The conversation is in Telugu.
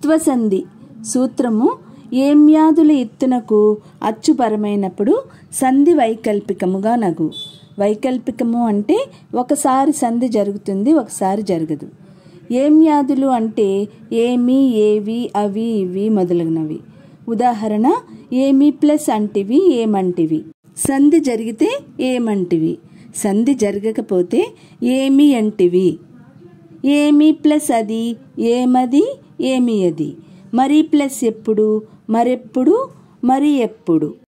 ఇత్వసంధి సూత్రము ఏమ్యాదుల ఇత్తునకు అచ్చుపరమైనప్పుడు సంధి వైకల్పికముగా నగు వైకల్పికము అంటే ఒకసారి సంధి జరుగుతుంది ఒకసారి జరగదు ఏమ్యాదులు అంటే ఏమి ఏవి అవి ఇవి మొదలగునవి ఉదాహరణ ఏమి ప్లస్ అంటివి ఏమంటివి సంధి జరిగితే ఏమంటివి సంధి జరగకపోతే ఏమి అంటివి ఏమి ప్లస్ అది ఏమది ఏమి అది మరి ప్లస్ ఎప్పుడు మరెప్పుడు మరి ఎప్పుడు